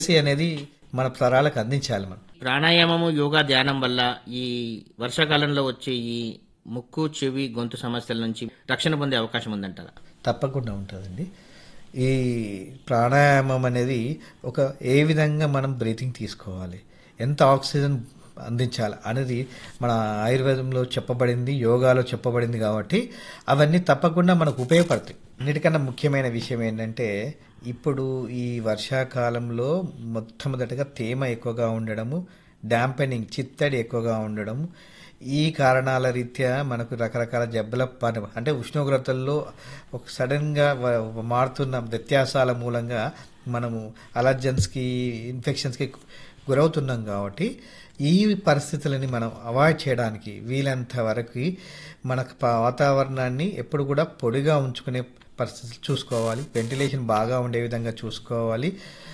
అనేది మన తరాలకు అందించాలి మనం ప్రాణాయామము యోగా ధ్యానం వల్ల ఈ వర్షాకాలంలో వచ్చే ఈ ముక్కు చెవి గొంతు సమస్యల నుంచి రక్షణ పొందే అవకాశం ఉందంటారా తప్పకుండా ఉంటుందండి ఈ ప్రాణాయామం అనేది ఒక ఏ విధంగా మనం బ్రీతింగ్ తీసుకోవాలి ఎంత ఆక్సిజన్ అందించాలి అనేది మన ఆయుర్వేదంలో చెప్పబడింది యోగాలో చెప్పబడింది కాబట్టి అవన్నీ తప్పకుండా మనకు ఉపయోగపడతాయి అన్నిటికన్నా ముఖ్యమైన విషయం ఏంటంటే ఇప్పుడు ఈ వర్షాకాలంలో మొట్టమొదటిగా తేమ ఎక్కువగా ఉండడము డాంపెనింగ్ చిత్తడి ఎక్కువగా ఉండడము ఈ కారణాల రీత్యా మనకు రకరకాల జబ్బుల పని అంటే ఉష్ణోగ్రతల్లో ఒక సడన్గా వ- మారుతున్న వ్యత్యాసాల మూలంగా మనము అలర్జన్స్కి ఇన్ఫెక్షన్స్కి గురవుతున్నాం కాబట్టి ఈ పరిస్థితులని మనం అవాయిడ్ చేయడానికి వీలంత వరకు మనకు ప- వాతావరణాన్ని ఎప్పుడు కూడా పొడిగా ఉంచుకునే పరిస్థితులు చూసుకోవాలి వెంటిలేషన్ బాగా ఉండే విధంగా చూసుకోవాలి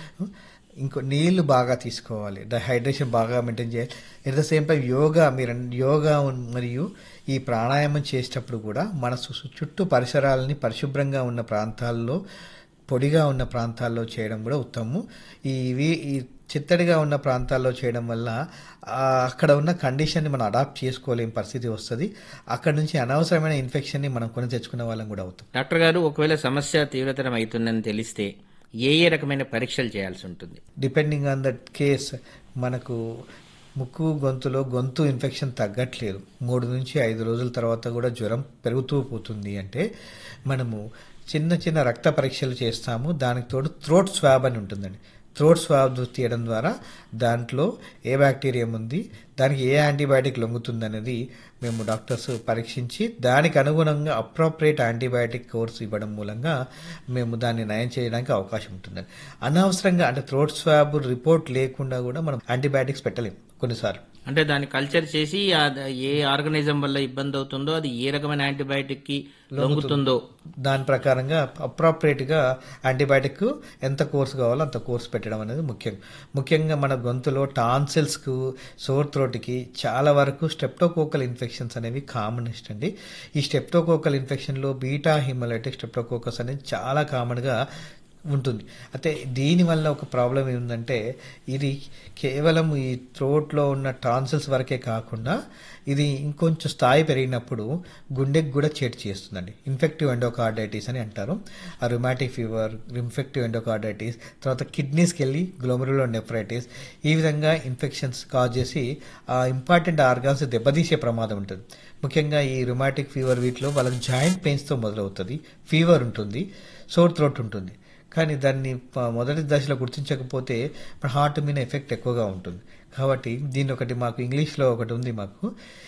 ఇంకో నీళ్లు బాగా తీసుకోవాలి హైడ్రేషన్ బాగా మెయింటైన్ చేయాలి at the same time yoga మీరు అన్- యోగా ఉన్- మరియు ఈ ప్రాణాయామం చేసేటప్పుడు కూడా మన సు- చుట్టూ పరిసరాలని పరిశుభ్రంగా ఉన్న ప్రాంతాల్లో పొడిగా ఉన్న ప్రాంతాల్లో చేయడం కూడా ఉత్తమము ఈ ఇవి- ఈ చిత్తడిగా ఉన్న ప్రాంతాల్లో చేయడం వల్ల ఆ, అక్కడ ఉన్న కండిషన్ని మనం అడాప్ట్ చేసుకోలేని పరిస్థితి వస్తుంది అక్కడ నుంచి అనవసరమైన ఇన్ఫెక్షన్ని మనం కొని తెచ్చుకునే వాళ్ళం కూడా అవుతాం డాక్టర్ గారు ఒకవేళ సమస్య తీవ్రతరం అవుతుందని తెలిస్తే ఏ ఏ రకమైన పరీక్షలు చేయాల్సి ఉంటుంది డిపెండింగ్ ఆన్ దట్ కేస్ మనకు ముక్కు గొంతులో గొంతు ఇన్ఫెక్షన్ తగ్గట్లేదు మూడు నుంచి ఐదు రోజుల తర్వాత కూడా జ్వరం పెరుగుతూ పోతుంది అంటే మనము చిన్న చిన్న రక్త పరీక్షలు చేస్తాము దానికి తోడు థ్రోట్ స్వాబ్ అని ఉంటుందండి థ్రోట్ స్వాబ్ తీయడం ద్వారా దాంట్లో ఏ బ్యాక్టీరియం ఉంది దానికి ఏ యాంటీబయాటిక్ లొంగుతుంది అనేది మేము డాక్టర్స్ పరీక్షించి దానికి అనుగుణంగా అప్రోప్రియేట్ యాంటీబయాటిక్ కోర్స్ ఇవ్వడం మూలంగా మేము దాన్ని నయం చేయడానికి అవకాశం ఉంటుందండి అనవసరంగా అంటే థ్రోట్ స్వాబ్ రిపోర్ట్ లేకుండా కూడా మనం యాంటీబయాటిక్స్ పెట్టలేము కొన్నిసార్లు అంటే దాన్ని కల్చర్ చేసి ఆ ద- ఏ ఆర్గనిజం వల్ల ఇబ్బంది అవుతుందో అది ఏ రకమైన యాంటీబయాటిక్ కి లొంగుతుందో దాని ప్రకారంగా అప్రాప్రియేట్ గా యాంటీబయాటిక్ ఎంత కోర్స్ కావాలో అంత కోర్స్ పెట్టడం అనేది ముఖ్యం ముఖ్యంగా మన గొంతులో టాన్సిల్స్ కు సోర్ థ్రోట్కి చాలా వరకు స్టెప్టోకోకల్ ఇన్ఫెక్షన్స్ అనేవి కామనెస్ట్ అండి ఈ స్టెప్టోకోకల్ ఇన్ఫెక్షన్లో బీటా హిమలైటిక్ స్టెప్టోకోకస్ అనేది చాలా కామన్గా ఉంటుంది అయితే దీనివల్ల ఒక ప్రాబ్లం ఏంటంటే ఇది కేవలం ఈ థ్రోట్లో ఉన్న టాన్సిల్స్ వరకే కాకుండా ఇది ఇంకొంచెం స్థాయి పెరిగినప్పుడు గుండెకి కూడా చేటు చేస్తుందండి ఇన్ఫెక్టివ్ ఎండోకార్డైటిస్ అని అంటారు ఆ రుమాటిక్ ఫీవర్ ఇన్ఫెక్టివ్ ఎండోకార్డైటిస్ తర్వాత కిడ్నీస్కి వెళ్ళి గ్లోమరులో నెఫ్రైటిస్ ఈ విధంగా ఇన్ఫెక్షన్స్ కాజ్ చేసి ఆ ఇంపార్టెంట్ ఆర్గాన్స్ దెబ్బతీసే ప్రమాదం ఉంటుంది ముఖ్యంగా ఈ రుమాటిక్ ఫీవర్ వీటిలో వాళ్ళకి జాయింట్ పెయిన్స్తో మొదలవుతుంది ఫీవర్ ఉంటుంది సోర్ థ్రోట్ ఉంటుంది కానీ దాన్ని ప- మొదటి దశలో గుర్తించకపోతే మన హార్ట్ మీద ఎఫెక్ట్ ఎక్కువగా ఉంటుంది కాబట్టి దీని ఒకటి మాకు ఇంగ్లీష్లో ఒకటి ఉంది మాకు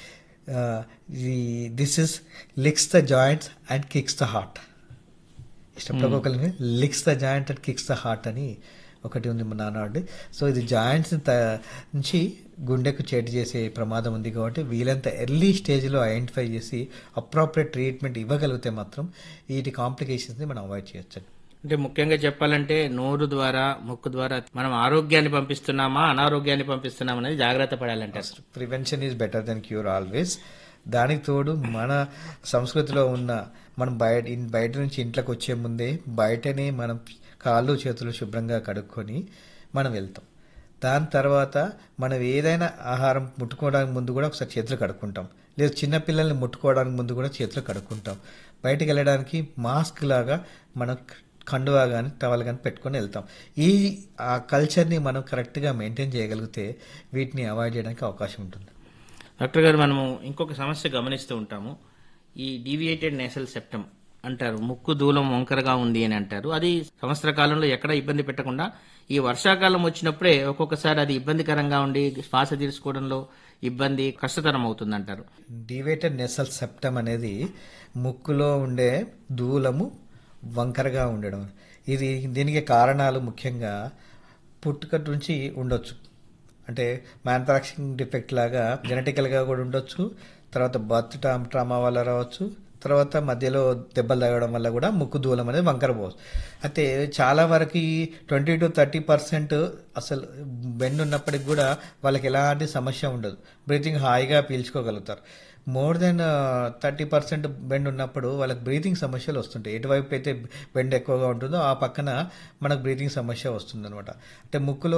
this is licks the joints and kicks the heart స్టెప్టోకోకల్ని licks the joint and kicks the heart అని ఒకటి ఉంది మా నాన్నవాడి సో ఇది జాయింట్స్ నుంచి గుండెకు చేటు చేసే ప్రమాదం ఉంది కాబట్టి వీలంత ఎర్లీ స్టేజ్లో ఐడెంటిఫై చేసి అప్రాపరేట్ ట్రీట్మెంట్ ఇవ్వగలిగితే మాత్రం వీటి కాంప్లికేషన్స్ని మనం అవాయిడ్ చేయొచ్చు అంటే ముఖ్యంగా చెప్పాలంటే నోరు ద్వారా ముక్కు ద్వారా మనం ఆరోగ్యాన్ని పంపిస్తున్నామా అనారోగ్యాన్ని పంపిస్తున్నామా అనేది జాగ్రత్త పడాలంటారు prevention is better than cure always దానికి తోడు మన సంస్కృతిలో ఉన్న మనం బయట ఇన్- బయట నుంచి ఇంట్లోకి వచ్చే ముందే బయటనే మనం కాళ్ళు చేతులు శుభ్రంగా కడుక్కొని మనం వెళ్తాం దాని తర్వాత మనం ఏదైనా ఆహారం ముట్టుకోవడానికి ముందు కూడా ఒకసారి చేతులు కడుక్కుంటాం లేదు చిన్నపిల్లల్ని ముట్టుకోవడానికి ముందు కూడా చేతులు కడుక్కుంటాం బయటికి వెళ్ళడానికి మాస్క్ లాగా మనం కండువా కానీ టవల్ కానీ పెట్టుకొని వెళ్తాం ఈ ఆ కల్చర్ని మనం కరెక్ట్గా మెయింటైన్ చేయగలిగితే వీటిని అవాయిడ్ చేయడానికి అవకాశం ఉంటుంది డాక్టర్ గారు మనము ఇంకొక సమస్య గమనిస్తూ ఉంటాము ఈ డీవియేటెడ్ నేసల్ సెప్టమ్ అంటారు ముక్కు దూలం వంకరగా ఉంది అని అంటారు అది సంవత్సర కాలంలో ఎక్కడ ఇబ్బంది పెట్టకుండా ఈ వర్షాకాలం వచ్చినప్పుడే ఒక్కొక్కసారి అది ఇబ్బందికరంగా ఉండి శ్వాస తీసుకోవడంలో ఇబ్బంది కష్టతరం అవుతుంది అంటారు డివేటెడ్ నెసల్ సెప్టమ్ అనేది ముక్కులో ఉండే దూలము వంకరగా ఉండడం ఇది దీనికి కారణాలు ముఖ్యంగా పుట్టుక నుంచి ఉండొచ్చు అంటే మ్యానుఫాక్చరింగ్ డిఫెక్ట్ లాగా జెనెటికల్గా కూడా ఉండొచ్చు తర్వాత బర్త్ ట్రామా వల్ల రావచ్చు తర్వాత మధ్యలో దెబ్బలు తగలడం వల్ల కూడా ముక్కు దూలం అనేది వంకర పోవచ్చు అయితే చాలా వరకు ట్వంటీ టు థర్టీ పర్సెంట్ అసలు బెండ్ ఉన్నప్పటికి కూడా వాళ్ళకి ఎలాంటి సమస్య ఉండదు బ్రీతింగ్ హాయిగా పీల్చుకోగలుగుతారు more than thirty percent bend ఉన్నప్పుడు వాళ్ళకి బ్రీతింగ్ సమస్యలు వస్తుంటాయి ఎటువైపు అయితే బెండ్ ఎక్కువగా ఉంటుందో ఆ పక్కన మనకు బ్రీతింగ్ సమస్య వస్తుంది అనమాట అంటే ముక్కులో